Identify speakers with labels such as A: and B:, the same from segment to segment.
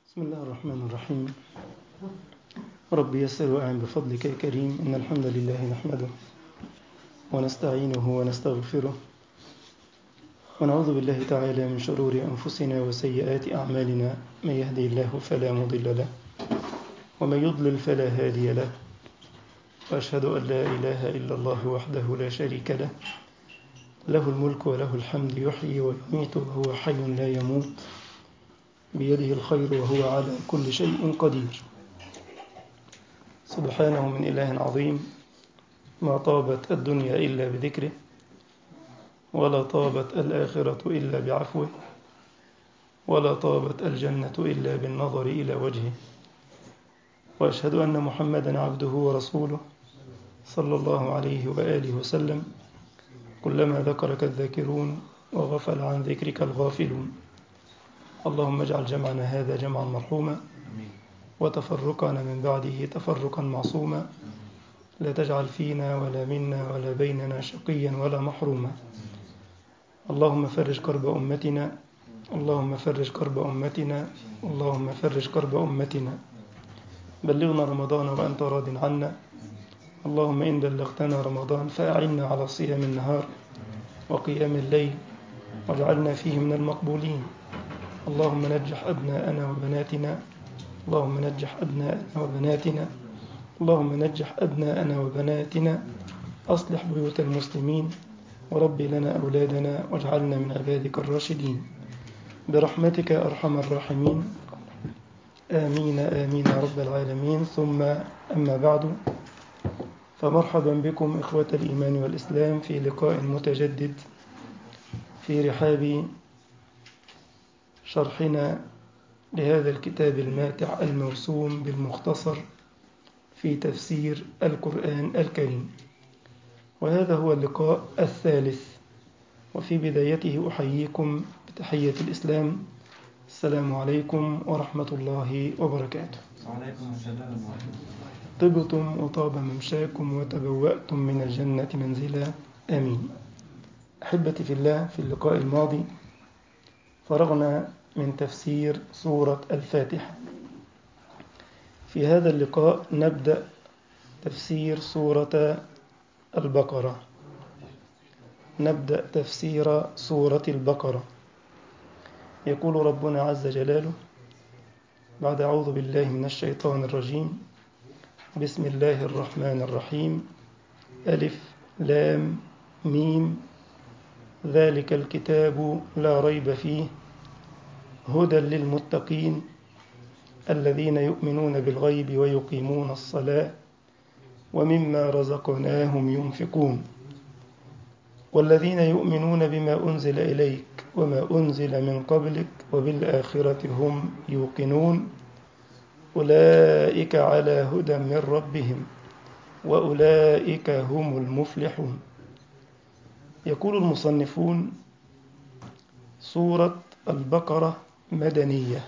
A: بسم الله الرحمن الرحيم رب يسر وأعن بفضلك يا كريم إن الحمد لله نحمده ونستعينه ونستغفره ونعوذ بالله تعالى من شرور أنفسنا وسيئات أعمالنا من يهدي الله فلا مضل له ومن يضلل فلا هادي له وأشهد أن لا إله إلا الله وحده لا شريك له له الملك وله الحمد يحيي ويميت وهو حي لا يموت بيده الخير وهو على كل شيء قدير سبحانه من إله عظيم ما طابت الدنيا إلا بذكره ولا طابت الآخرة إلا بعفوه ولا طابت الجنة إلا بالنظر إلى وجهه وأشهد أن محمدا عبده ورسوله صلى الله عليه وآله وسلم كلما ذكرك الذاكرون وغفل عن ذكرك الغافلون اللهم اجعل جمعنا هذا جمعا مرحوما وتفرقنا من بعده تفرقا معصوما لا تجعل فينا ولا منا ولا بيننا شقيا ولا محروما اللهم فرج كرب أمتنا اللهم فرج كرب أمتنا اللهم فرج كرب أمتنا بلغنا رمضان وأنت راض عنا اللهم إن بلغتنا رمضان فأعنا على صيام النهار وقيام الليل واجعلنا فيه من المقبولين اللهم نجح أبناءنا وبناتنا اللهم نجح أبناءنا وبناتنا اللهم نجح أبناءنا وبناتنا أصلح بيوت المسلمين وربي لنا أولادنا واجعلنا من عبادك الراشدين برحمتك يا أرحم الراحمين آمين آمين يا رب العالمين ثم أما بعد فمرحبا بكم إخوة الإيمان والإسلام في لقاء متجدد في رحاب شرحنا لهذا الكتاب الماتع الموسوم بالمختصر في تفسير القرآن الكريم وهذا هو اللقاء الثالث وفي بدايته أحييكم بتحية الإسلام السلام عليكم ورحمة الله وبركاته
B: وعليكم السلام ورحمة
A: طبتم وطاب ممشاكم وتبوأتم من الجنة منزلا آمين أحبتي في الله في اللقاء الماضي فرغنا من تفسير سورة الفاتحة في هذا اللقاء نبدأ تفسير سورة البقرة نبدأ تفسير سورة البقرة يقول ربنا عز جلاله بعد أعوذ بالله من الشيطان الرجيم بسم الله الرحمن الرحيم ألف لام ميم ذلك الكتاب لا ريب فيه هدى للمتقين الذين يؤمنون بالغيب ويقيمون الصلاة ومما رزقناهم ينفقون والذين يؤمنون بما أنزل إليك وما أنزل من قبلك وبالآخرة هم يوقنون أولئك على هدى من ربهم وأولئك هم المفلحون يقول المصنفون سورة البقرة مدنية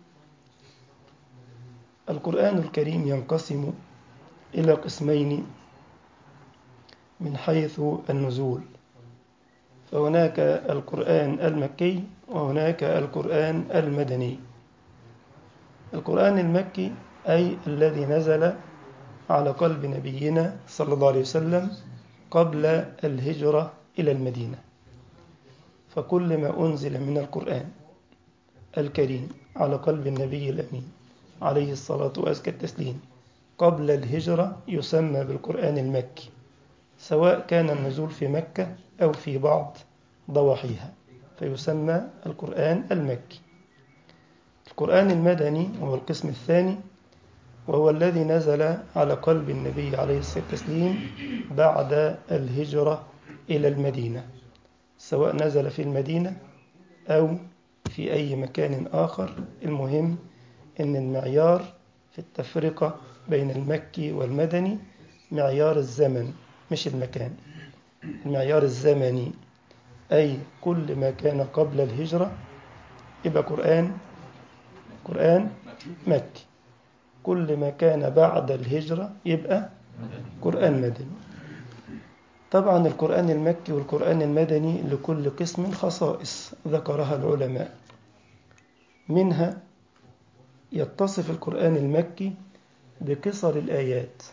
A: القرآن الكريم ينقسم إلى قسمين من حيث النزول فهناك القرآن المكي وهناك القرآن المدني القرآن المكي أي الذي نزل على قلب نبينا صلى الله عليه وسلم قبل الهجرة إلى المدينة فكل ما أنزل من القرآن الكريم على قلب النبي الأمين عليه الصلاة وأزكى التسليم قبل الهجرة يسمى بالقرآن المكي سواء كان النزول في مكة أو في بعض ضواحيها فيسمى القرآن المكي القرآن المدني وهو القسم الثاني وهو الذي نزل على قلب النبي عليه الصلاة والتسليم بعد الهجرة إلى المدينة سواء نزل في المدينة أو في أي مكان آخر المهم أن المعيار في التفرقة بين المكي والمدني معيار الزمن مش المكان المعيار الزمني أي كل ما كان قبل الهجرة يبقى قرآن قرآن مكي كل ما كان بعد الهجرة يبقى قرآن مدني طبعا القرآن المكي والقرآن المدني لكل قسم خصائص ذكرها العلماء منها يتصف القرآن المكي بقصر الآيات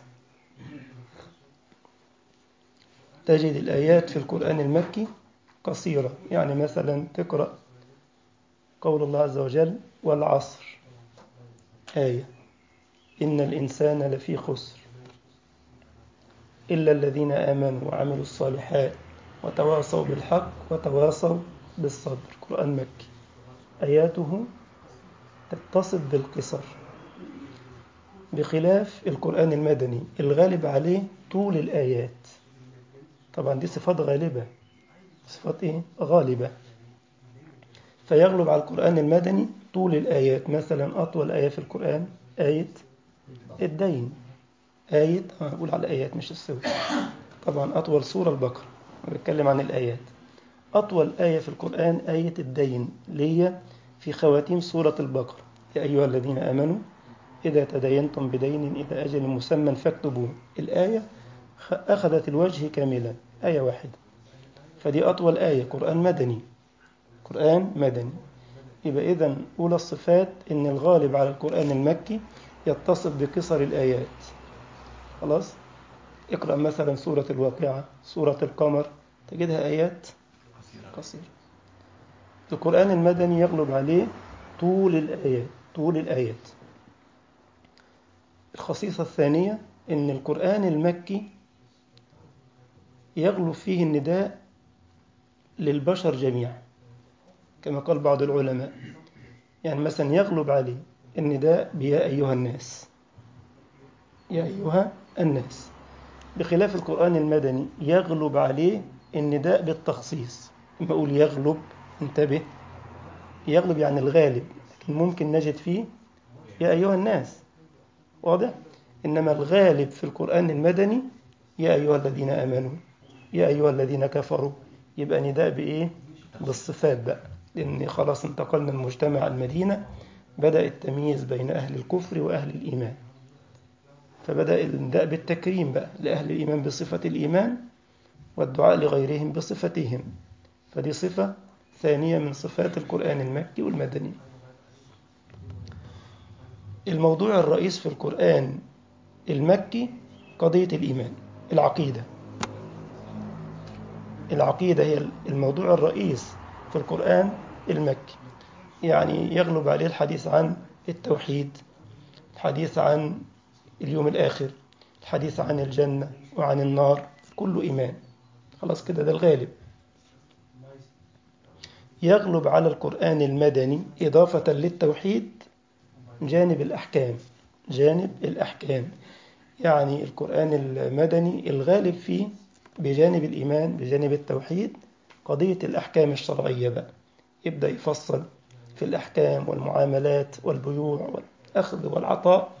A: تجد الآيات في القرآن المكي قصيرة يعني مثلا تقرأ قول الله عز وجل والعصر آية إن الإنسان لفي خسر إلا الذين آمنوا وعملوا الصالحات وتواصوا بالحق وتواصوا بالصبر قرآن مكي آياته تتصف بالقصر بخلاف القرآن المدني الغالب عليه طول الآيات طبعا دي صفات غالبة صفات إيه؟ غالبة فيغلب على القرآن المدني طول الآيات مثلا أطول آية في القرآن آية الدين آية أنا بقول على الآيات مش السور طبعا أطول سورة البقرة أنا بتكلم عن الآيات أطول آية في القرآن آية الدين اللي هي في خواتيم سورة البقرة يا أيها الذين آمنوا إذا تدينتم بدين إلى أجل مسمى فاكتبوه الآية أخذت الوجه كاملا آية واحدة فدي أطول آية قرآن مدني قرآن مدني يبقى إذا أولى الصفات إن الغالب على القرآن المكي يتصف بقصر الآيات خلاص اقرأ مثلا سورة الواقعة سورة القمر تجدها آيات قصيرة القرآن المدني يغلب عليه طول الآيات طول الآيات الخصيصة الثانية إن القرآن المكي يغلب فيه النداء للبشر جميعا كما قال بعض العلماء يعني مثلا يغلب عليه النداء بيا أيها الناس يا أيها الناس بخلاف القرآن المدني يغلب عليه النداء بالتخصيص لما أقول يغلب انتبه يغلب يعني الغالب لكن ممكن نجد فيه يا أيها الناس واضح؟ إنما الغالب في القرآن المدني يا أيها الذين آمنوا يا أيها الذين كفروا يبقى نداء بإيه؟ بالصفات بقى لأن خلاص انتقلنا المجتمع المدينة بدأ التمييز بين أهل الكفر وأهل الإيمان فبدأ النداء بالتكريم بقى لأهل الإيمان بصفة الإيمان والدعاء لغيرهم بصفتهم فدي صفة ثانية من صفات القرآن المكي والمدني الموضوع الرئيس في القرآن المكي قضية الإيمان العقيدة العقيدة هي الموضوع الرئيس في القرآن المكي يعني يغلب عليه الحديث عن التوحيد الحديث عن اليوم الآخر الحديث عن الجنة وعن النار كله إيمان خلاص كده ده الغالب يغلب على القرآن المدني إضافة للتوحيد جانب الأحكام جانب الأحكام يعني القرآن المدني الغالب فيه بجانب الإيمان بجانب التوحيد قضية الأحكام الشرعية بقى يبدأ يفصل في الأحكام والمعاملات والبيوع والأخذ والعطاء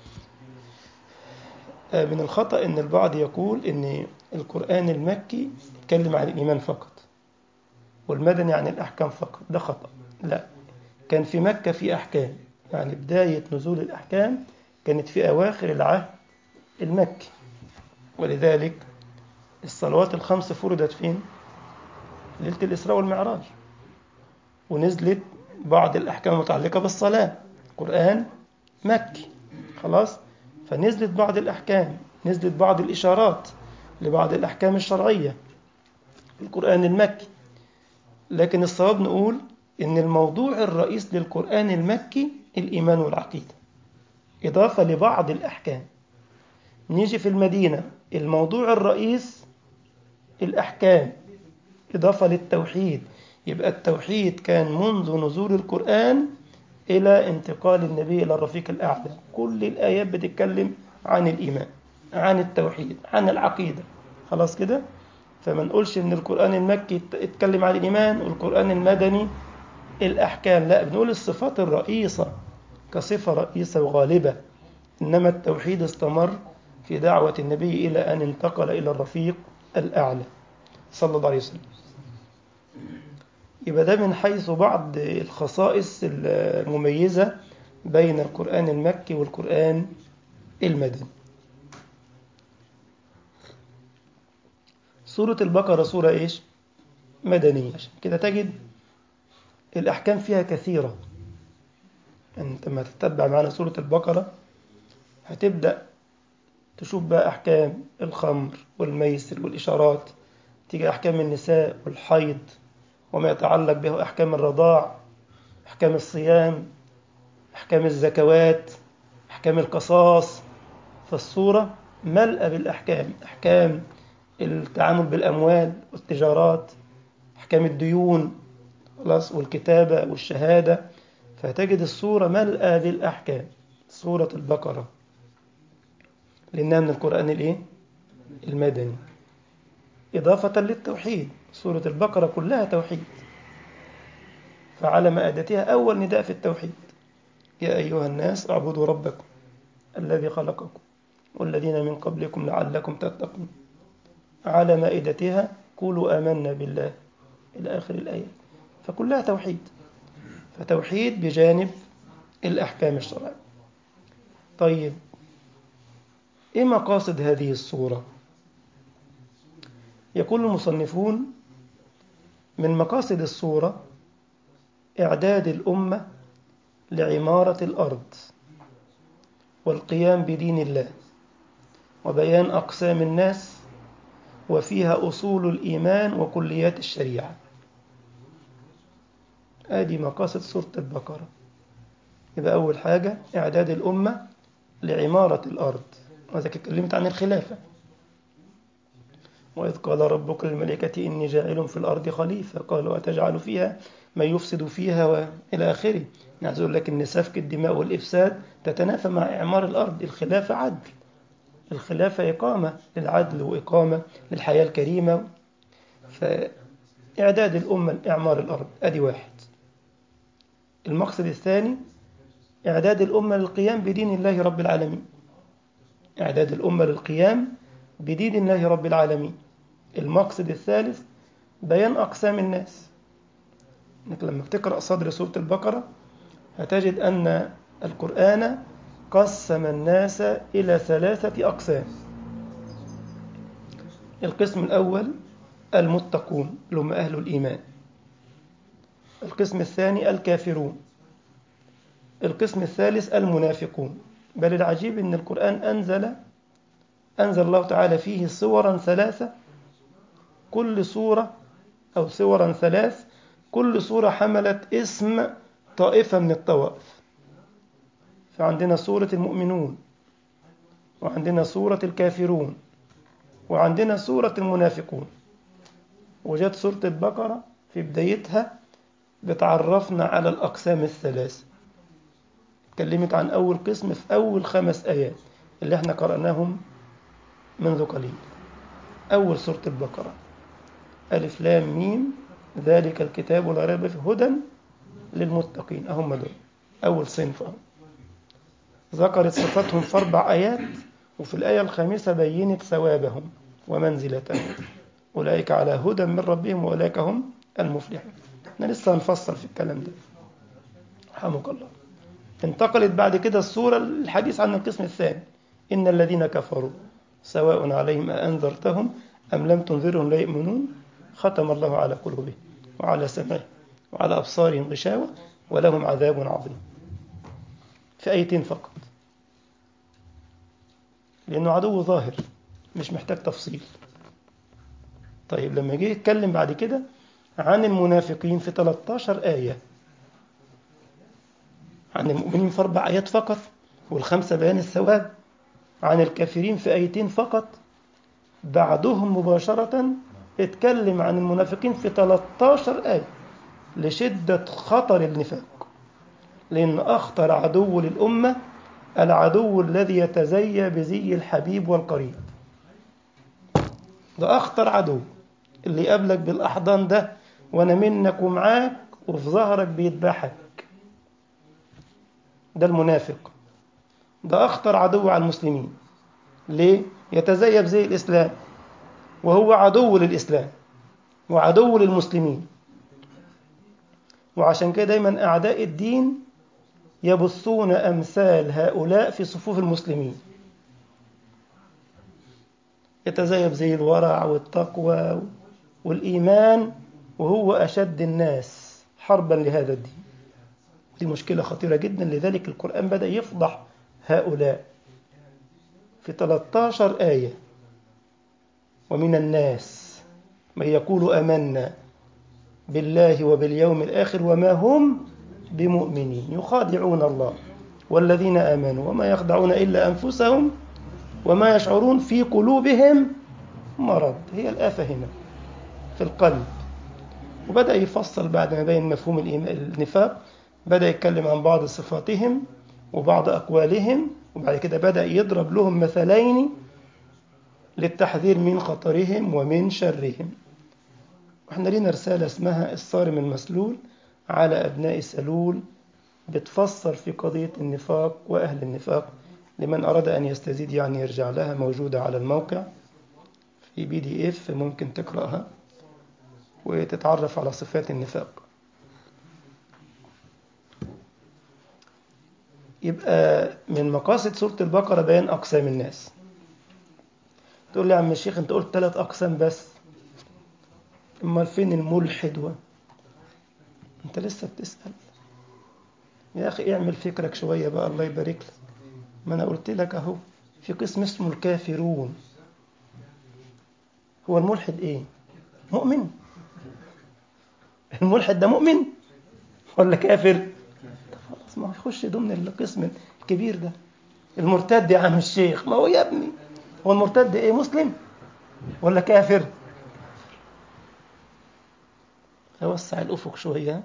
A: من الخطأ أن البعض يقول أن القرآن المكي يتكلم عن الإيمان فقط والمدني عن الأحكام فقط ده خطأ لا كان في مكة في أحكام يعني بداية نزول الأحكام كانت في أواخر العهد المكي ولذلك الصلوات الخمس فرضت فين؟ ليلة الإسراء والمعراج ونزلت بعض الأحكام المتعلقة بالصلاة قرآن مكي خلاص فنزلت بعض الأحكام نزلت بعض الإشارات لبعض الأحكام الشرعية في القرآن المكي لكن الصواب نقول إن الموضوع الرئيس للقرآن المكي الإيمان والعقيدة إضافة لبعض الأحكام نيجي في المدينة الموضوع الرئيس الأحكام إضافة للتوحيد يبقى التوحيد كان منذ نزول القرآن إلى انتقال النبي إلى الرفيق الأعلى كل الآيات بتتكلم عن الإيمان عن التوحيد عن العقيدة خلاص كده فما نقولش إن القرآن المكي اتكلم عن الإيمان والقرآن المدني الأحكام لا بنقول الصفات الرئيسة كصفة رئيسة وغالبة إنما التوحيد استمر في دعوة النبي إلى أن انتقل إلى الرفيق الأعلى صلى الله عليه وسلم يبقى ده من حيث بعض الخصائص المميزة بين القرآن المكي والقرآن المدني سورة البقرة سورة إيش؟ مدنية عشان كده تجد الأحكام فيها كثيرة أنت لما تتبع معنا سورة البقرة هتبدأ تشوف بقى أحكام الخمر والميسر والإشارات تيجي أحكام النساء والحيض وما يتعلق به أحكام الرضاع أحكام الصيام أحكام الزكوات أحكام القصاص فالصورة ملأة بالأحكام أحكام التعامل بالأموال والتجارات أحكام الديون خلاص والكتابة والشهادة فتجد الصورة ملأة بالأحكام سورة البقرة لأنها من القرآن الإيه؟ المدني إضافة للتوحيد سورة البقرة كلها توحيد فعلى مائدتها أول نداء في التوحيد يا أيها الناس اعبدوا ربكم الذي خلقكم والذين من قبلكم لعلكم تتقون على مائدتها قولوا آمنا بالله إلى آخر الآية فكلها توحيد فتوحيد بجانب الأحكام الشرعية طيب إيه مقاصد هذه الصورة يقول المصنفون من مقاصد الصورة إعداد الأمة لعمارة الأرض والقيام بدين الله وبيان أقسام الناس وفيها أصول الإيمان وكليات الشريعة آدي مقاصد سورة البقرة يبقى أول حاجة إعداد الأمة لعمارة الأرض وذلك اتكلمت عن الخلافة وإذ قال ربك للملائكة إني جاعل في الأرض خليفة قالوا أتجعل فيها من يفسد فيها وإلى آخره عايز أقول لك إن سفك الدماء والإفساد تتنافى مع إعمار الأرض الخلافة عدل الخلافة إقامة للعدل وإقامة للحياة الكريمة فإعداد الأمة لإعمار الأرض أدي واحد المقصد الثاني إعداد الأمة للقيام بدين الله رب العالمين إعداد الأمة للقيام بدين الله رب العالمين المقصد الثالث بيان أقسام الناس إنك لما بتقرأ صدر سورة البقرة هتجد أن القرآن قسم الناس إلى ثلاثة أقسام القسم الأول المتقون اللي هم أهل الإيمان القسم الثاني الكافرون القسم الثالث المنافقون بل العجيب أن القرآن أنزل أنزل الله تعالى فيه صورا ثلاثة كل صورة أو صورا ثلاث كل صورة حملت اسم طائفة من الطوائف فعندنا سورة المؤمنون وعندنا سورة الكافرون وعندنا سورة المنافقون وجت سورة البقرة في بدايتها بتعرفنا على الأقسام الثلاث اتكلمت عن أول قسم في أول خمس آيات اللي احنا قرأناهم منذ قليل أول سورة البقرة ألف لام ميم ذلك الكتاب لا ريب فيه هدى للمتقين أهم دول أول صنف أهو ذكرت صفاتهم في أربع آيات وفي الآية الخامسة بينت ثوابهم ومنزلتهم أولئك على هدى من ربهم وأولئك هم المفلحون احنا لسه هنفصل في الكلام ده رحمك الله انتقلت بعد كده الصورة الحديث عن القسم الثاني إن الذين كفروا سواء عليهم أأنذرتهم أم لم تنذرهم لا يؤمنون ختم الله على قلوبهم وعلى سمعهم وعلى أبصارهم غشاوة ولهم عذاب عظيم في آيتين فقط لأنه عدو ظاهر مش محتاج تفصيل طيب لما جه يتكلم بعد كده عن المنافقين في 13 آية عن المؤمنين في أربع آيات فقط والخمسة بيان الثواب عن الكافرين في آيتين فقط بعدهم مباشرة اتكلم عن المنافقين في 13 آية لشدة خطر النفاق لأن أخطر عدو للأمة العدو الذي يتزيى بزي الحبيب والقريب ده أخطر عدو اللي يقابلك بالأحضان ده وأنا منك ومعاك وفي ظهرك بيذبحك ده المنافق ده أخطر عدو على المسلمين ليه؟ يتزيى بزي الإسلام وهو عدو للإسلام وعدو للمسلمين وعشان كده دايما أعداء الدين يبثون أمثال هؤلاء في صفوف المسلمين يتزيب زي الورع والتقوى والإيمان وهو أشد الناس حربا لهذا الدين دي مشكلة خطيرة جدا لذلك القرآن بدأ يفضح هؤلاء في 13 آية ومن الناس من يقول آمنا بالله وباليوم الآخر وما هم بمؤمنين يخادعون الله والذين آمنوا وما يخدعون إلا أنفسهم وما يشعرون في قلوبهم مرض هي الآفة هنا في القلب وبدأ يفصل بعد ما بين مفهوم النفاق بدأ يتكلم عن بعض صفاتهم وبعض أقوالهم وبعد كده بدأ يضرب لهم مثلين للتحذير من خطرهم ومن شرهم واحنا لينا رسالة اسمها الصارم المسلول على أبناء سلول بتفسر في قضية النفاق وأهل النفاق لمن أراد أن يستزيد يعني يرجع لها موجودة على الموقع في بي دي اف ممكن تقرأها وتتعرف على صفات النفاق يبقى من مقاصد سورة البقرة بيان أقسام الناس تقول لي يا عم الشيخ أنت قلت ثلاث أقسام بس أمال فين الملحد و... أنت لسه بتسأل يا أخي اعمل فكرك شوية بقى الله يبارك لك ما أنا قلت لك أهو في قسم اسمه الكافرون هو الملحد إيه؟ مؤمن الملحد ده مؤمن ولا كافر؟ خلاص ما هو يخش ضمن القسم الكبير ده المرتد يا عم الشيخ ما هو يا ابني هو المرتد ايه مسلم ولا كافر اوسع الافق شويه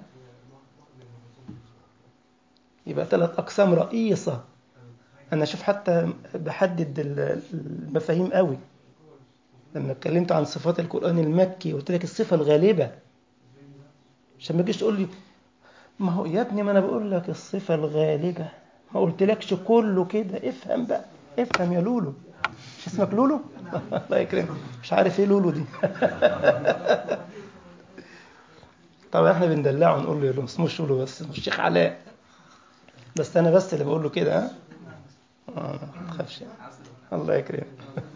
A: يبقى ثلاث اقسام رئيسه انا اشوف حتى بحدد المفاهيم قوي لما اتكلمت عن صفات القران المكي قلت لك الصفه الغالبه عشان ما تجيش تقول لي ما هو يا ابني ما انا بقول لك الصفه الغالبه ما قلتلكش كله كده افهم بقى افهم يا لولو مش اسمك لولو الله يكرمك مش عارف ايه لولو دي طبعا احنا بندلعه نقول له ما اسموش لولو بس اسمه الشيخ علاء بس انا بس اللي بقول له كده ها اه ما تخافش الله يكرمك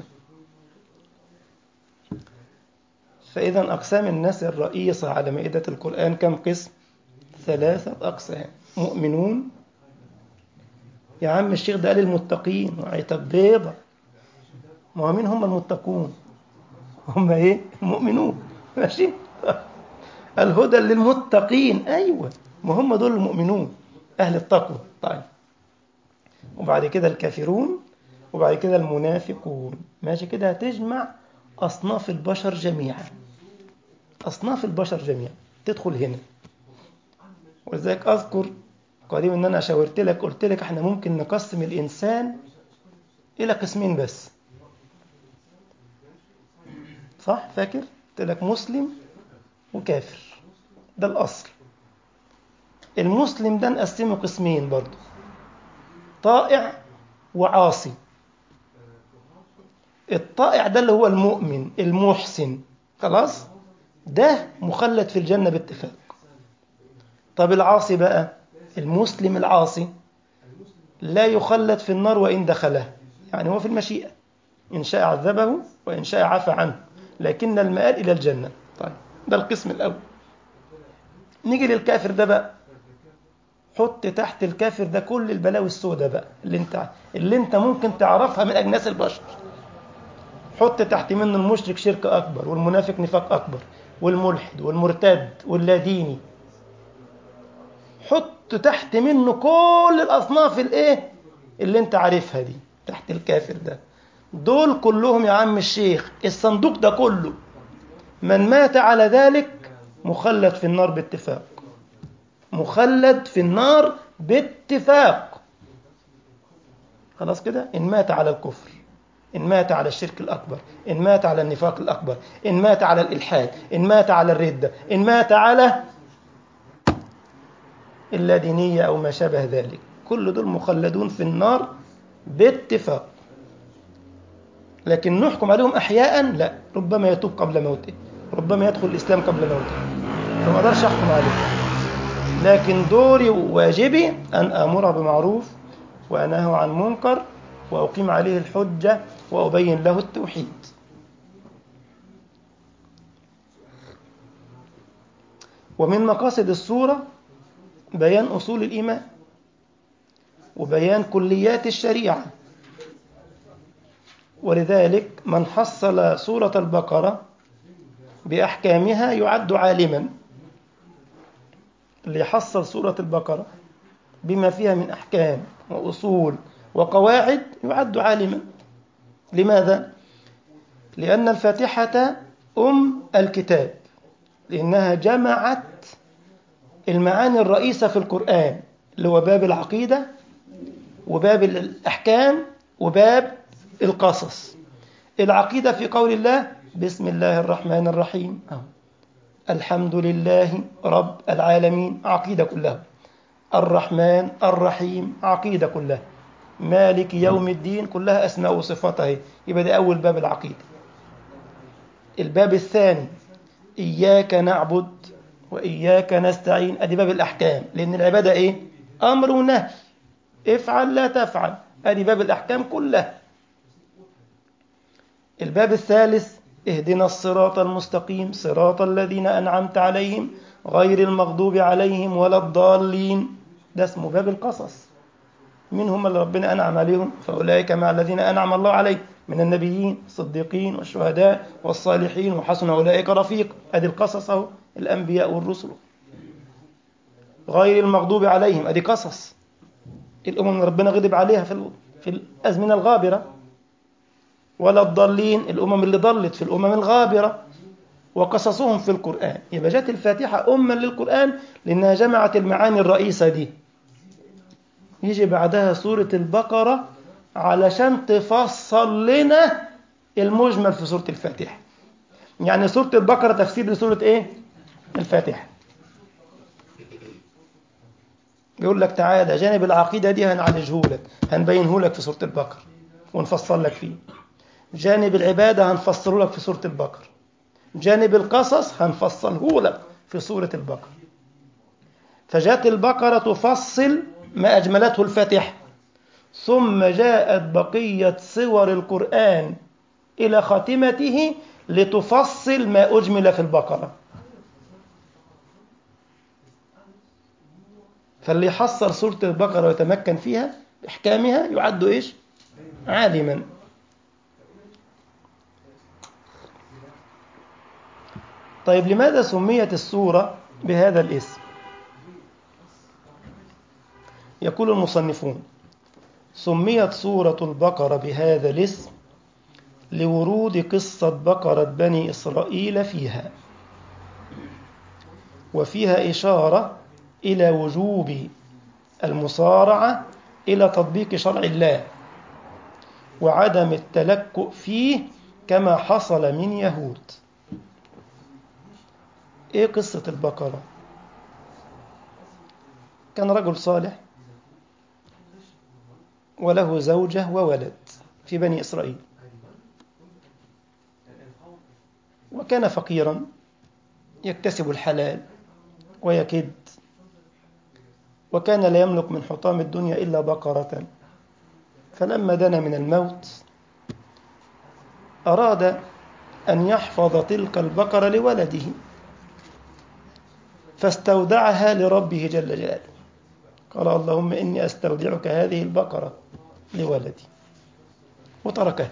A: فإذا أقسام الناس الرئيسة على مائدة القرآن كم قسم؟ ثلاثة أقسام مؤمنون يا عم الشيخ ده قال المتقين وعيتك بيضة ما هو مين هم المتقون؟ هم إيه؟ المؤمنون ماشي؟ الهدى للمتقين أيوة ما هم دول المؤمنون أهل التقوى طيب وبعد كده الكافرون وبعد كده المنافقون ماشي كده هتجمع أصناف البشر جميعا أصناف البشر جميعا تدخل هنا ولذلك أذكر قريب إن أنا شاورت لك قلت لك إحنا ممكن نقسم الإنسان إلى قسمين بس صح فاكر؟ قلت لك مسلم وكافر ده الأصل المسلم ده نقسمه قسمين برضه طائع وعاصي الطائع ده اللي هو المؤمن المحسن خلاص ده مخلد في الجنة باتفاق طب العاصي بقى المسلم العاصي لا يخلد في النار وإن دخله يعني هو في المشيئة إن شاء عذبه وإن شاء عفى عنه لكن المآل إلى الجنة طيب ده القسم الأول نيجي للكافر ده بقى حط تحت الكافر ده كل البلاوي السوداء بقى اللي انت اللي انت ممكن تعرفها من اجناس البشر حط تحت منه المشرك شرك اكبر والمنافق نفاق اكبر والملحد والمرتد واللاديني حط تحت منه كل الاصناف الايه اللي انت عارفها دي تحت الكافر ده دول كلهم يا عم الشيخ الصندوق ده كله من مات على ذلك مخلد في النار باتفاق مخلد في النار باتفاق خلاص كده إن مات على الكفر إن مات على الشرك الأكبر إن مات على النفاق الأكبر إن مات على الإلحاد إن مات على الردة إن مات على اللادينية أو ما شابه ذلك كل دول مخلدون في النار باتفاق لكن نحكم عليهم أحياء لا ربما يتوب قبل موته ربما يدخل الإسلام قبل موته فما أقدرش أحكم عليه لكن دوري وواجبي أن أمر بمعروف وأنهى عن منكر وأقيم عليه الحجة وأبين له التوحيد ومن مقاصد السورة بيان أصول الإيمان وبيان كليات الشريعة ولذلك من حصل سورة البقرة بأحكامها يعد عالما اللي يحصل سورة البقرة بما فيها من أحكام وأصول وقواعد يعد عالما لماذا؟ لأن الفاتحة أم الكتاب لأنها جمعت المعاني الرئيسة في القرآن اللي هو باب العقيدة وباب الأحكام وباب القصص العقيدة في قول الله بسم الله الرحمن الرحيم الحمد لله رب العالمين عقيدة كلها الرحمن الرحيم عقيدة كلها مالك يوم الدين كلها أسماء وصفاته يبقى ده أول باب العقيدة الباب الثاني إياك نعبد وإياك نستعين أدي باب الأحكام لأن العبادة إيه؟ أمر ونهي افعل لا تفعل أدي باب الأحكام كلها الباب الثالث اهدنا الصراط المستقيم صراط الذين أنعمت عليهم غير المغضوب عليهم ولا الضالين ده اسمه باب القصص من هم اللي ربنا أنعم عليهم فأولئك مع الذين أنعم الله عليهم من النبيين الصديقين والشهداء والصالحين وحسن أولئك رفيق أدي القصص أهو الأنبياء والرسل غير المغضوب عليهم أدي قصص الأمم اللي ربنا غضب عليها في في الأزمنة الغابرة ولا الضالين الأمم اللي ضلت في الأمم الغابرة وقصصهم في القرآن يبقى جت الفاتحة أما للقرآن لأنها جمعت المعاني الرئيسة دي يجي بعدها سورة البقرة علشان تفصل لنا المجمل في سورة الفاتحة يعني سورة البقرة تفسير لسورة إيه؟ الفاتحة بيقول لك تعالى جانب العقيدة دي هنعالجه لك هنبينه لك في سورة البقرة ونفصل لك فيه جانب العبادة هنفصله لك في سورة البقرة جانب القصص هنفصله لك في سورة البقرة فجاءت البقرة تفصل ما أجملته الفاتحة ثم جاءت بقية صور القرآن إلى خاتمته لتفصل ما أجمل في البقرة فاللي يحصل سورة البقرة ويتمكن فيها بإحكامها يعد إيش؟ عالما طيب لماذا سميت السورة بهذا الاسم يقول المصنفون سميت سورة البقرة بهذا الاسم لورود قصة بقرة بني إسرائيل فيها وفيها إشارة إلى وجوب المصارعة إلى تطبيق شرع الله وعدم التلكؤ فيه كما حصل من يهود إيه قصة البقرة كان رجل صالح وله زوجة وولد في بني إسرائيل وكان فقيرا يكتسب الحلال ويكد وكان لا يملك من حطام الدنيا إلا بقرة فلما دنا من الموت أراد أن يحفظ تلك البقرة لولده فاستودعها لربه جل جلاله قال اللهم إني أستودعك هذه البقرة لولدي وتركها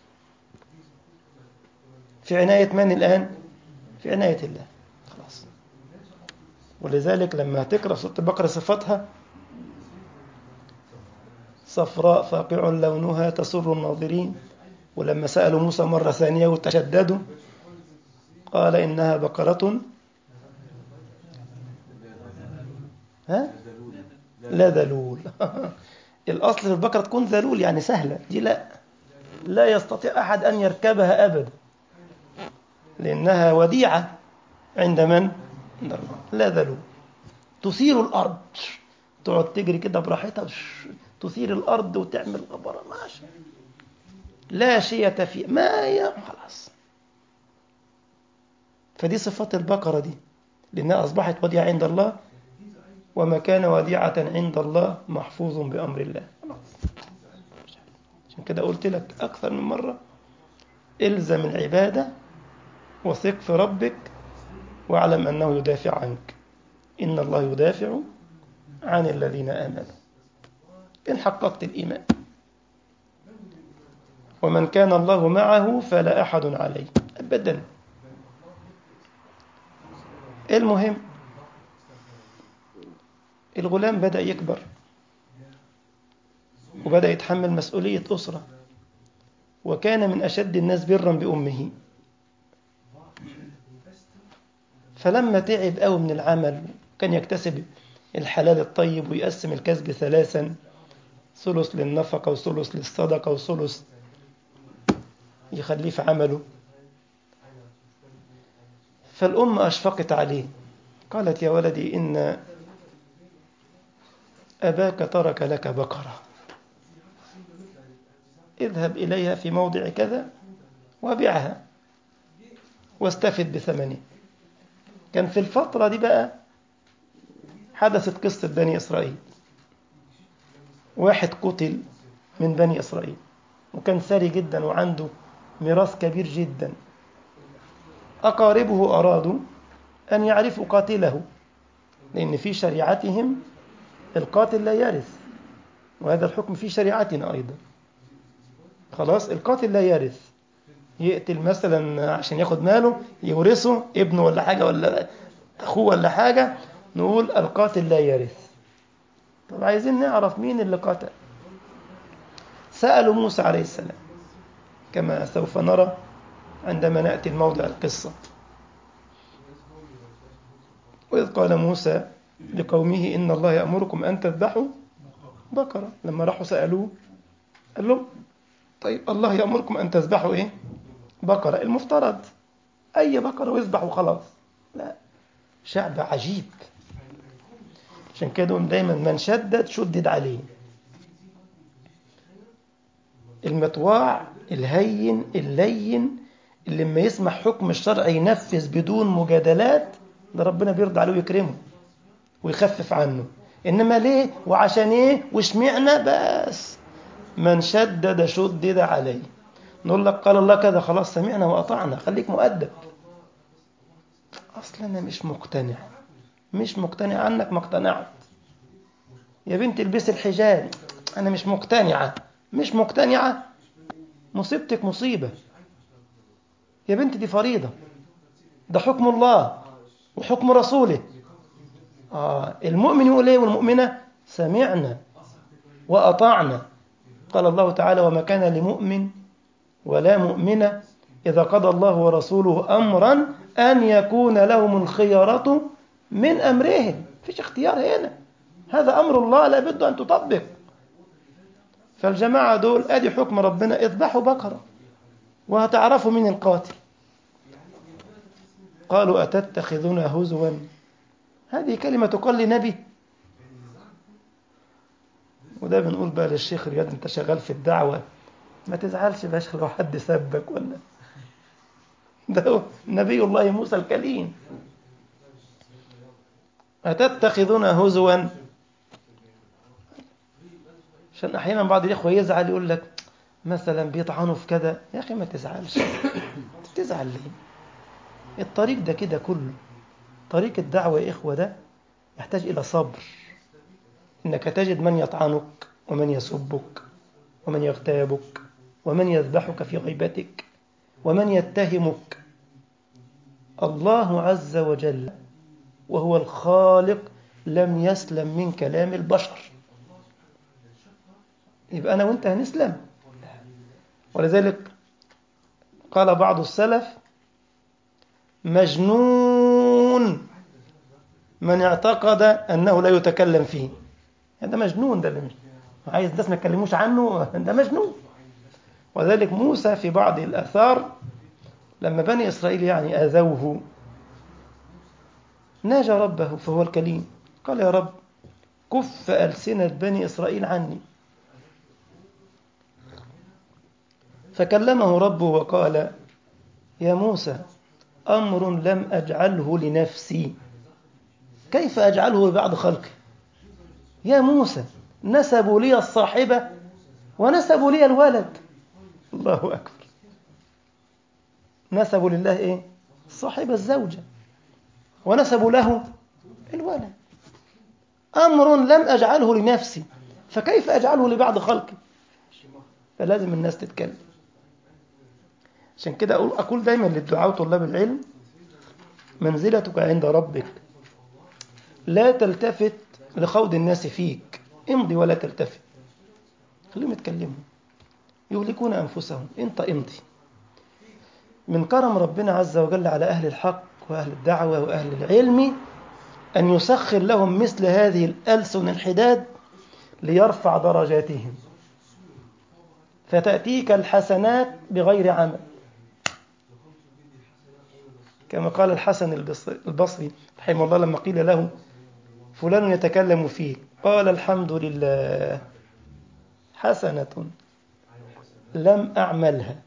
A: في عناية من الآن؟ في عناية الله خلاص ولذلك لما تقرأ سورة البقرة صفتها صفراء فاقع لونها تسر الناظرين ولما سألوا موسى مرة ثانية وتشددوا قال إنها بقرة ها؟ لا ذلول الأصل في البقرة تكون ذلول يعني سهلة دي لا لا يستطيع أحد أن يركبها أبدا لأنها وديعة عند من؟ عند الله لا ذلول تثير الأرض تقعد تجري كده براحتها تثير الأرض وتعمل غبرة ماشي لا شية في ما هي خلاص فدي صفات البقرة دي لأنها أصبحت وديعة عند الله وما كان وديعة عند الله محفوظ بأمر الله عشان كده قلت لك أكثر من مرة إلزم العبادة وثق في ربك واعلم أنه يدافع عنك إن الله يدافع عن الذين آمنوا إن حققت الإيمان ومن كان الله معه فلا أحد عليه أبدا المهم الغلام بدأ يكبر وبدأ يتحمل مسؤولية أسرة وكان من أشد الناس برا بأمه فلما تعب قوي من العمل كان يكتسب الحلال الطيب ويقسم الكسب ثلاثا ثلث للنفقة وثلث للصدقة وثلث يخليه في عمله فالأم أشفقت عليه قالت يا ولدي إن أباك ترك لك بقرة اذهب إليها في موضع كذا وبيعها واستفد بثمنه كان في الفترة دي بقى حدثت قصة بني إسرائيل واحد قتل من بني إسرائيل وكان ثري جدا وعنده ميراث كبير جدا أقاربه أرادوا أن يعرفوا قاتله لأن في شريعتهم القاتل لا يرث وهذا الحكم في شريعتنا أيضا خلاص القاتل لا يرث يقتل مثلا عشان ياخد ماله يورثه ابنه ولا حاجة ولا أخوه ولا حاجة نقول القاتل لا يرث طب عايزين نعرف مين اللي قتل سألوا موسى عليه السلام كما سوف نرى عندما نأتي الموضع القصة وإذ قال موسى لقومه إن الله يأمركم أن تذبحوا بقرة لما راحوا سألوه قال لهم طيب الله يأمركم أن تذبحوا إيه بقرة المفترض أي بقرة ويذبحوا خلاص لا شعب عجيب عشان كده دايما من شدد شدد عليه المطواع الهين اللين اللي لما يسمع حكم الشرع ينفذ بدون مجادلات ده ربنا بيرضى عليه ويكرمه ويخفف عنه انما ليه وعشان ايه واشمعنا بس من شدد شدد عليه نقول لك قال الله كذا خلاص سمعنا واطعنا خليك مؤدب اصلا انا مش مقتنع مش مقتنع عنك ما اقتنعت يا بنت البس الحجاب انا مش مقتنعه مش مقتنعه مصيبتك مصيبه يا بنت دي فريضه ده حكم الله وحكم رسوله آه المؤمن يقول ايه والمؤمنه سمعنا واطعنا قال الله تعالى وما كان لمؤمن ولا مؤمنه اذا قضى الله ورسوله امرا ان يكون لهم الخيره من امرهم فيش اختيار هنا هذا امر الله لا بد ان تطبق فالجماعه دول ادي حكم ربنا اذبحوا بقره وهتعرفوا من القاتل قالوا اتتخذنا هزوا هذه كلمه تقال لنبي وده بنقول بقى للشيخ رياض انت شغال في الدعوه ما تزعلش باش لو حد سبك ولا ده هو نبي الله موسى الكليم أتتخذون هزوا عشان أحيانا بعض الإخوة يزعل يقول لك مثلا بيطعنوا في كذا يا أخي ما تزعلش تزعل ليه الطريق ده كده كله طريق الدعوة يا إخوة ده يحتاج إلى صبر إنك تجد من يطعنك ومن يسبك ومن يغتابك ومن يذبحك في غيبتك ومن يتهمك الله عز وجل وهو الخالق لم يسلم من كلام البشر يبقى أنا وأنت هنسلم ولذلك قال بعض السلف مجنون من اعتقد أنه لا يتكلم فيه ده مجنون ده اللي مش عايز الناس ما يتكلموش عنه ده مجنون وذلك موسى في بعض الآثار لما بني إسرائيل يعني آذوه ناجى ربه فهو الكليم قال يا رب كف ألسنة بني إسرائيل عني فكلمه ربه وقال يا موسى أمر لم أجعله لنفسي كيف أجعله لبعض خلقي يا موسى نسبوا لي الصاحبة ونسبوا لي الولد الله أكبر نسبوا لله إيه الصاحبة الزوجة ونسبوا له الولد أمر لم أجعله لنفسي فكيف أجعله لبعض خلقي فلازم الناس تتكلم عشان كده أقول, أقول دايما للدعاء وطلاب العلم منزلتك عند ربك لا تلتفت لخوض الناس فيك امضي ولا تلتفت خليهم يتكلموا يهلكون أنفسهم انت امضي من كرم ربنا عز وجل على أهل الحق وأهل الدعوة وأهل العلم أن يسخر لهم مثل هذه الألسن الحداد ليرفع درجاتهم فتأتيك الحسنات بغير عمل كما قال الحسن البصري رحمه الله لما قيل له فلان يتكلم فيه قال الحمد لله حسنة لم أعملها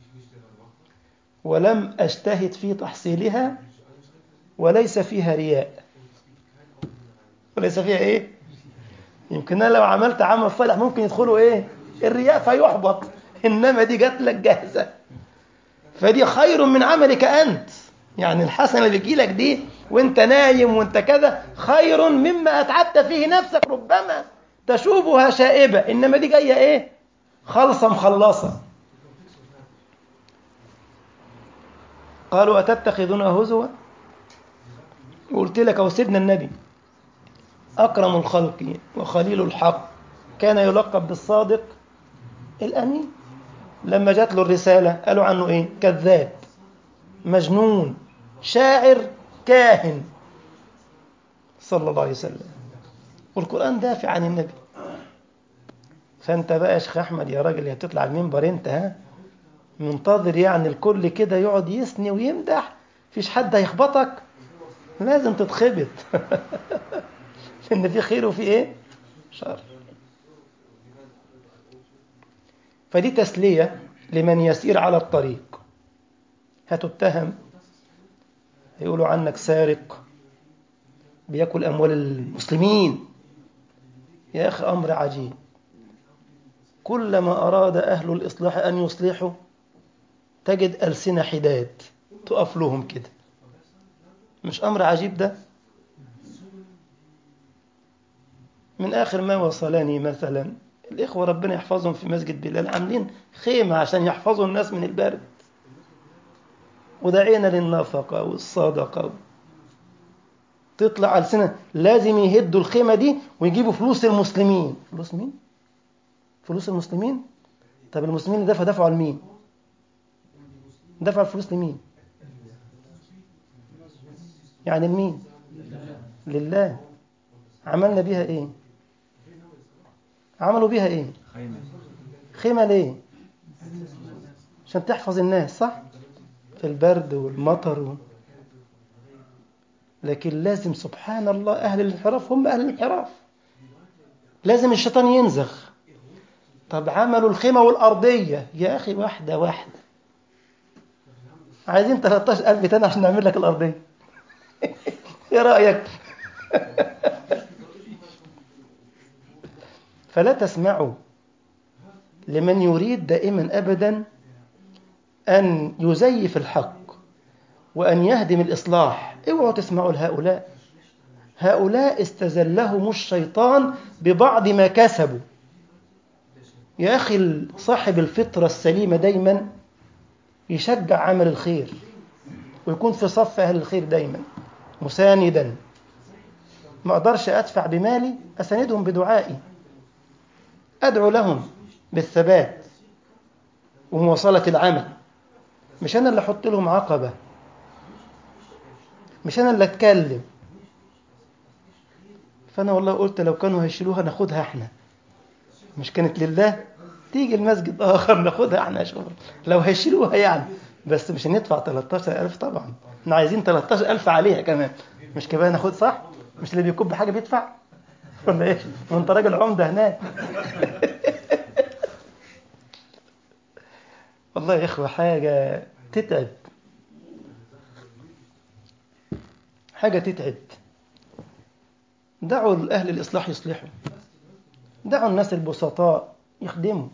A: ولم أجتهد في تحصيلها وليس فيها رياء وليس فيها إيه يمكن أنا لو عملت عمل صالح ممكن يدخلوا إيه الرياء فيحبط إنما دي جات لك جاهزة فدي خير من عملك أنت يعني الحسنة اللي بتجي لك دي وانت نايم وانت كذا خير مما أتعبت فيه نفسك ربما تشوبها شائبة إنما دي جاية إيه خالصة مخلصة قالوا أتتخذون هزوا وقلت لك أو سيدنا النبي أكرم الخلق وخليل الحق كان يلقب بالصادق الأمين لما جات له الرسالة قالوا عنه إيه كذاب مجنون شاعر كاهن صلى الله عليه وسلم والقرآن دافع عن النبي فأنت بقى يا شيخ أحمد يا راجل يا تطلع المنبر أنت ها منتظر يعني الكل كده يقعد يثني ويمدح فيش حد هيخبطك لازم تتخبط ان في خير وفي ايه شر فدي تسلية لمن يسير على الطريق هتتهم يقولوا عنك سارق بياكل أموال المسلمين يا أخي أمر عجيب كلما أراد أهل الإصلاح أن يصلحوا تجد ألسنة حداد تقف لهم كده مش أمر عجيب ده من آخر ما وصلني مثلا الإخوة ربنا يحفظهم في مسجد بلال عاملين خيمة عشان يحفظوا الناس من البرد ودعينا للنفقة والصدقة تطلع ألسنة لازم يهدوا الخيمة دي ويجيبوا فلوس المسلمين فلوس مين؟ فلوس المسلمين؟ طب المسلمين اللي دفعوا دفعوا لمين؟ دفع الفلوس لمين؟ يعني لمين؟ لله عملنا بيها ايه؟ عملوا بيها ايه؟ خيمة ليه؟ عشان تحفظ الناس صح؟ في البرد والمطر و... لكن لازم سبحان الله أهل الانحراف هم أهل الانحراف لازم الشيطان ينزغ طب عملوا الخيمة والأرضية يا أخي واحدة واحدة عايزين 13000 تاني عشان نعمل لك الأرضية إيه رأيك؟ فلا تسمعوا لمن يريد دائما أبدا أن يزيف الحق وأن يهدم الإصلاح اوعوا تسمعوا لهؤلاء هؤلاء استزلهم الشيطان ببعض ما كسبوا يا أخي صاحب الفطرة السليمة دايما يشجع عمل الخير ويكون في صف أهل الخير دايما مساندا ما أقدرش أدفع بمالي أساندهم بدعائي أدعو لهم بالثبات ومواصلة العمل مش أنا اللي أحط لهم عقبة مش أنا اللي أتكلم فأنا والله قلت لو كانوا هيشيلوها ناخدها احنا مش كانت لله تيجي المسجد آخر ناخدها احنا شغل لو هيشيلوها يعني بس مش هندفع 13000 طبعا احنا عايزين 13000 عليها كمان مش كمان ناخد صح مش اللي بيكب حاجة بيدفع ولا ايه وانت راجل عمدة هناك والله يا اخوة حاجة تتعب حاجة تتعب دعوا أهل الإصلاح يصلحوا دعوا الناس البسطاء يخدموا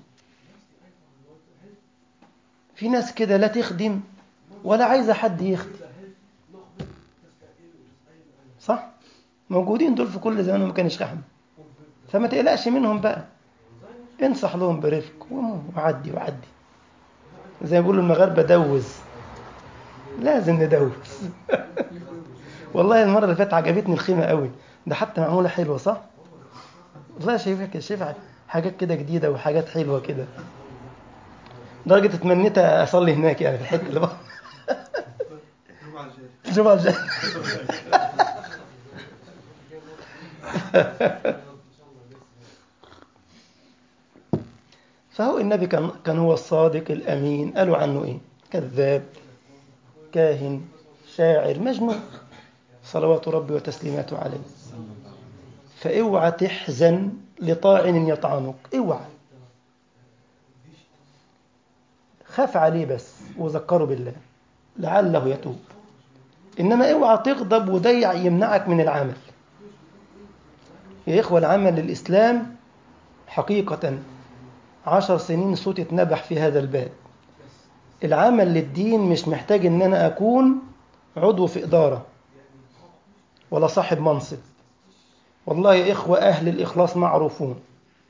A: في ناس كده لا تخدم ولا عايزة حد يخدم صح؟ موجودين دول في كل زمان ومكان يا أحمد فما تقلقش منهم بقى انصح لهم برفق وعدي وعدي زي ما بيقولوا المغاربة دوز لازم ندوز والله المرة اللي فاتت عجبتني الخيمة قوي ده حتى معمولة حلوة صح؟ والله شايفها كده شايفها حاجات كده جديدة وحاجات حلوة كده لدرجة اتمنيت أصلي هناك يعني في الحتة اللي بقى الجمعة الجاية فهو النبي كان كان هو الصادق الأمين قالوا عنه إيه؟ كذاب كاهن شاعر مجنون صلوات ربي وتسليماته عليه فاوعى تحزن لطاعن يطعنك اوعى خاف عليه بس وذكره بالله لعله يتوب انما اوعى تغضب وده يمنعك من العمل يا اخوه العمل للاسلام حقيقه عشر سنين صوت اتنبح في هذا الباب العمل للدين مش محتاج ان انا اكون عضو في اداره ولا صاحب منصب والله يا إخوة أهل الإخلاص معروفون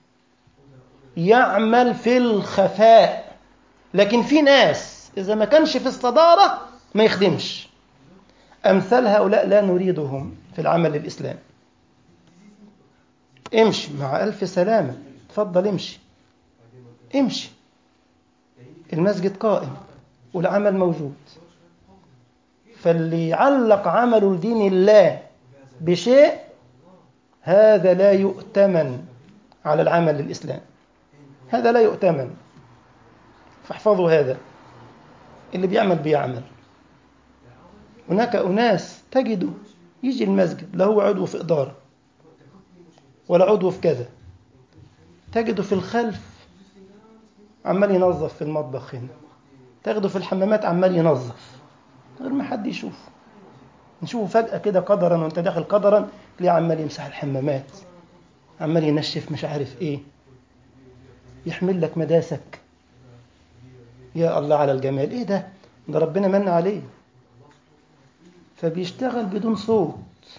A: يعمل في الخفاء لكن في ناس إذا ما كانش في الصدارة ما يخدمش أمثال هؤلاء لا نريدهم في العمل للإسلام امشي مع ألف سلامة تفضل امشي امشي المسجد قائم والعمل موجود فاللي يعلق عمله لدين الله بشيء هذا لا يؤتمن على العمل للإسلام هذا لا يؤتمن فاحفظوا هذا اللي بيعمل بيعمل هناك أناس تجده يجي المسجد لا هو عضو في إدارة ولا عضو في كذا تجده في الخلف عمال ينظف في المطبخ هنا تاخده في الحمامات عمال ينظف غير ما حد يشوفه نشوفه فجأة كده قدرا وانت داخل قدرا تلاقيه عمال يمسح الحمامات عمال ينشف مش عارف ايه يحمل لك مداسك يا الله على الجمال ايه ده ده ربنا من عليه فبيشتغل بدون صوت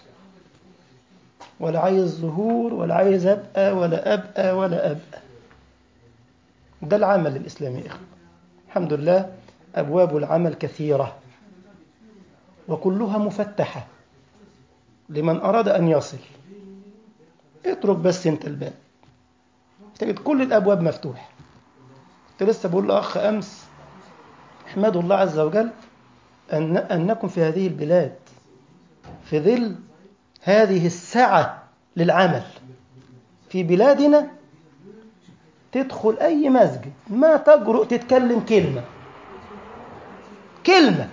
A: ولا عايز ظهور ولا عايز ابقى ولا ابقى ولا ابقى ده العمل الاسلامي يا اخوه الحمد لله ابواب العمل كثيره وكلها مفتحه لمن اراد ان يصل اترك بس انت الباب تجد كل الابواب مفتوحه كنت لسه بقول لاخ امس احمدوا الله عز وجل أن أنكم في هذه البلاد في ظل هذه السعة للعمل في بلادنا تدخل أي مسجد ما تجرؤ تتكلم كلمة كلمة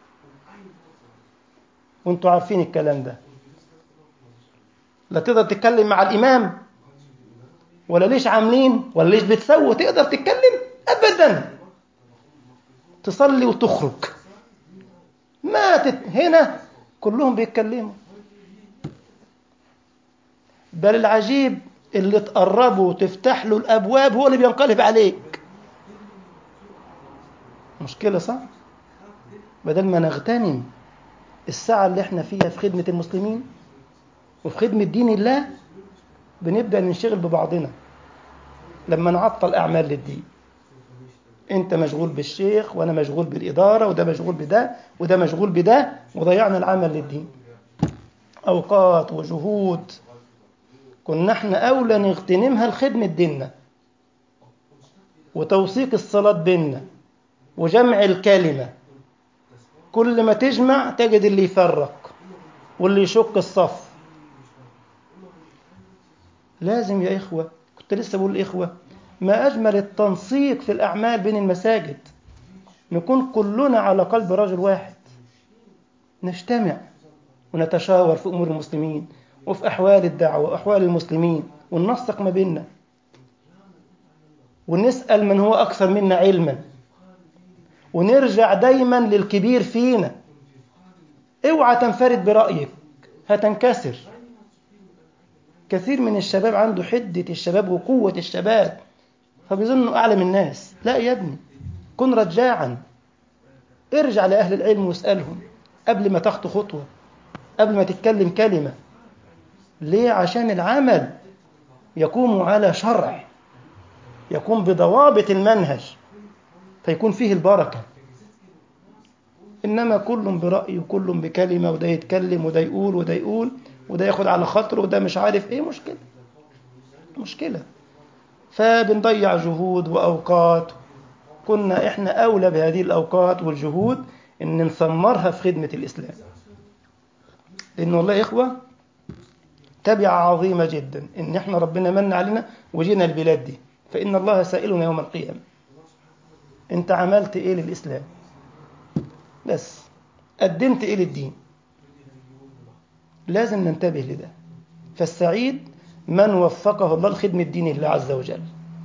A: وانتوا عارفين الكلام ده لا تقدر تتكلم مع الإمام ولا ليش عاملين ولا ليش بتسووا تقدر تتكلم أبدا تصلي وتخرج ما تت... هنا كلهم بيتكلموا بل العجيب اللي تقربه وتفتح له الابواب هو اللي بينقلب عليك مشكله صح بدل ما نغتنم الساعه اللي احنا فيها في خدمه المسلمين وفي خدمه دين الله بنبدا ننشغل ببعضنا لما نعطل اعمال للدين انت مشغول بالشيخ وانا مشغول بالاداره وده مشغول بده وده مشغول بده وضيعنا العمل للدين اوقات وجهود كنا احنا اولى نغتنمها لخدمه ديننا وتوثيق الصلاه بيننا وجمع الكلمه كل ما تجمع تجد اللي يفرق واللي يشق الصف لازم يا اخوه كنت لسه بقول الاخوه ما أجمل التنسيق في الأعمال بين المساجد نكون كلنا على قلب رجل واحد نجتمع ونتشاور في أمور المسلمين وفي أحوال الدعوة وأحوال المسلمين وننسق ما بيننا ونسأل من هو أكثر منا علما ونرجع دايما للكبير فينا اوعى تنفرد برأيك هتنكسر كثير من الشباب عنده حدة الشباب وقوة الشباب فبيظنوا أعلى من الناس لا يا ابني كن رجاعا ارجع لأهل العلم واسألهم قبل ما تخطو خطوة قبل ما تتكلم كلمة ليه عشان العمل يقوم على شرع يقوم بضوابط المنهج فيكون فيه البركة إنما كل برأي وكل بكلمة وده يتكلم وده يقول وده يقول وده ياخد على خاطره وده مش عارف إيه مشكلة مشكلة فبنضيع جهود وأوقات كنا إحنا أولى بهذه الأوقات والجهود إن نثمرها في خدمة الإسلام لأن والله يا إخوة تبعة عظيمة جدا إن إحنا ربنا من علينا وجينا البلاد دي فإن الله سائلنا يوم القيامة أنت عملت إيه للإسلام بس قدمت إيه للدين لازم ننتبه لده فالسعيد من وفقه الله لخدمة دين الله عز وجل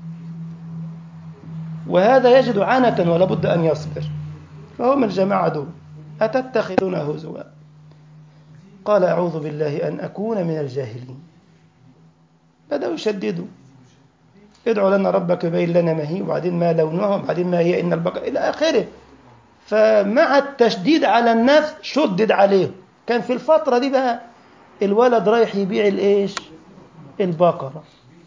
A: وهذا يجد عنة ولا بد أن يصبر فهم الجماعة دول أتتخذون هزوا قال أعوذ بالله أن أكون من الجاهلين بدأوا يشددوا ادعوا لنا ربك يبين لنا ما هي وبعدين ما لونها وبعدين ما هي إن البقر إلى آخره فمع التشديد على النفس شدد عليه كان في الفترة دي بقى الولد رايح يبيع الإيش البقرة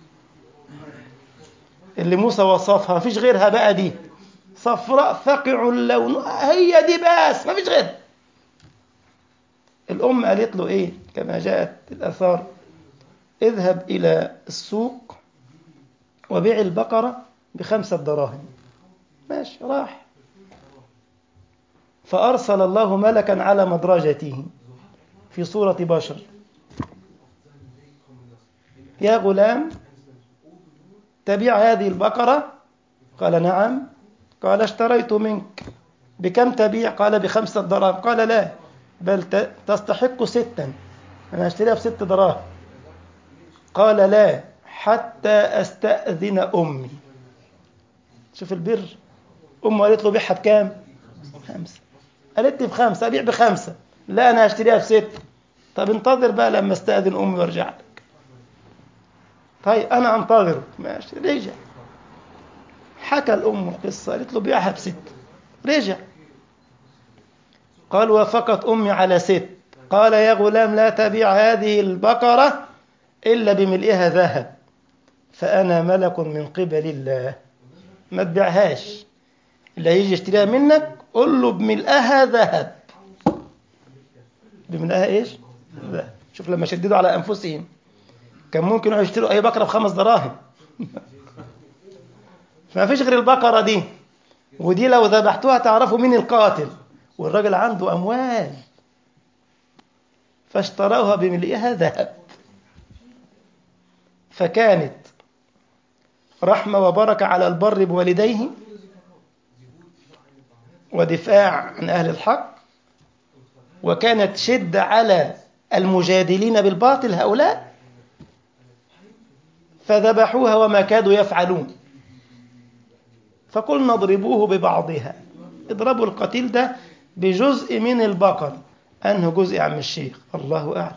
A: اللي موسى وصفها مفيش غيرها بقى دي صفراء فقع اللون هي دي بس مفيش غيرها الأم قالت له إيه كما جاءت الأثار اذهب إلى السوق وبيع البقرة بخمسة دراهم ماشي راح فأرسل الله ملكا على مدرجته في صورة بشر يا غلام تبيع هذه البقرة قال نعم قال اشتريت منك بكم تبيع قال بخمسة دراهم قال لا بل تستحق ستا أنا أشتريها بست دراهم قال لا حتى أستأذن أمي شوف البر أمه قالت له بيعها بكام خمسة قالت لي بخمسة أبيع بخمسة لا أنا هشتريها بست طب انتظر بقى لما استأذن أمي وارجع لك طيب أنا أنتظر ماشي رجع حكى الأم القصة قالت له بيعها بست رجع قال وافقت أمي على ست قال يا غلام لا تبيع هذه البقرة إلا بملئها ذهب فأنا ملك من قبل الله ما تبيعهاش اللي هيجي يشتريها منك قول له بملئها ذهب بملئها ايش؟ ذهب شوف لما شددوا على أنفسهم كان ممكن يشتروا أي بقرة بخمس دراهم فما فيش غير البقرة دي ودي لو ذبحتوها تعرفوا مين القاتل والراجل عنده أموال فاشتروها بملئها ذهب فكانت رحمة وبركة على البر بوالديه ودفاع عن أهل الحق وكانت شدة على المجادلين بالباطل هؤلاء فذبحوها وما كادوا يفعلون فقلنا اضربوه ببعضها اضربوا القتيل ده بجزء من البقر أنه جزء يا عم الشيخ الله أعلم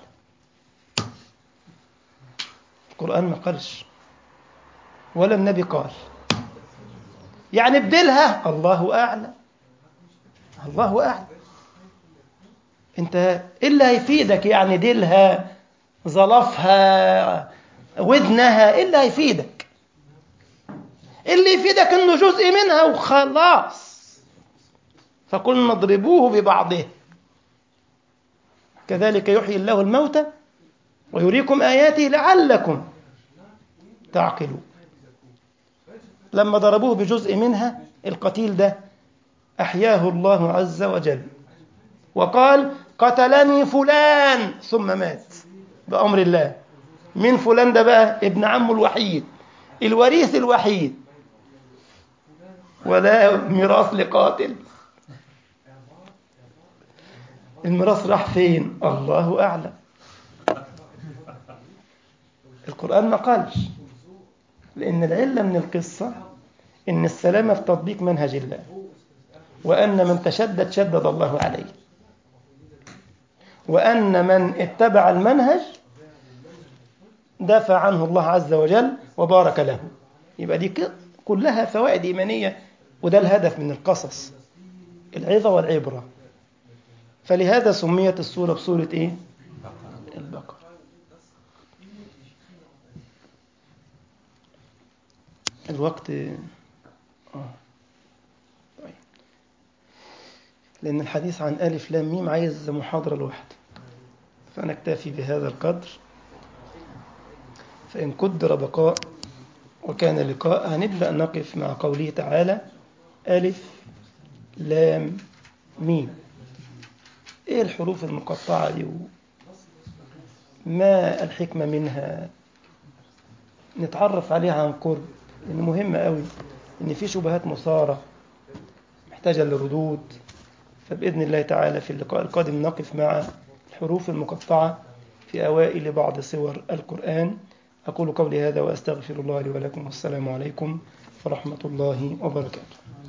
A: القرآن ما قالش ولا النبي قال يعني بدلها الله أعلم الله أعلم انت ايه اللي هيفيدك يعني ديلها ظلفها ودنها ايه اللي هيفيدك اللي يفيدك انه جزء منها وخلاص فقلنا اضربوه ببعضه كذلك يحيي الله الموتى ويريكم آياته لعلكم تعقلون لما ضربوه بجزء منها القتيل ده أحياه الله عز وجل وقال قتلني فلان ثم مات بأمر الله من فلان ده بقى ابن عمه الوحيد الوريث الوحيد ولا ميراث لقاتل الميراث راح فين الله أعلم القرآن ما قالش لأن العلة من القصة إن السلامة في تطبيق منهج الله وأن من تشدد شدد الله عليه وأن من اتبع المنهج دافع عنه الله عز وجل وبارك له يبقى دي كلها فوائد إيمانية وده الهدف من القصص العظة والعبرة فلهذا سميت السورة بسورة إيه؟ البقرة الوقت آه. طيب لأن الحديث عن ألف لام ميم عايز محاضرة لوحده فنكتفي بهذا القدر فإن قدر بقاء وكان لقاء هنبدأ نقف مع قوله تعالى ألف لام ميم إيه الحروف المقطعة دي ما الحكمة منها نتعرف عليها عن قرب لأن مهمة قوي إن في شبهات مثارة محتاجة لردود فبإذن الله تعالى في اللقاء القادم نقف مع الحروف المقطعة في أوائل بعض سور القرآن أقول قولي هذا وأستغفر الله لي ولكم والسلام عليكم ورحمة الله وبركاته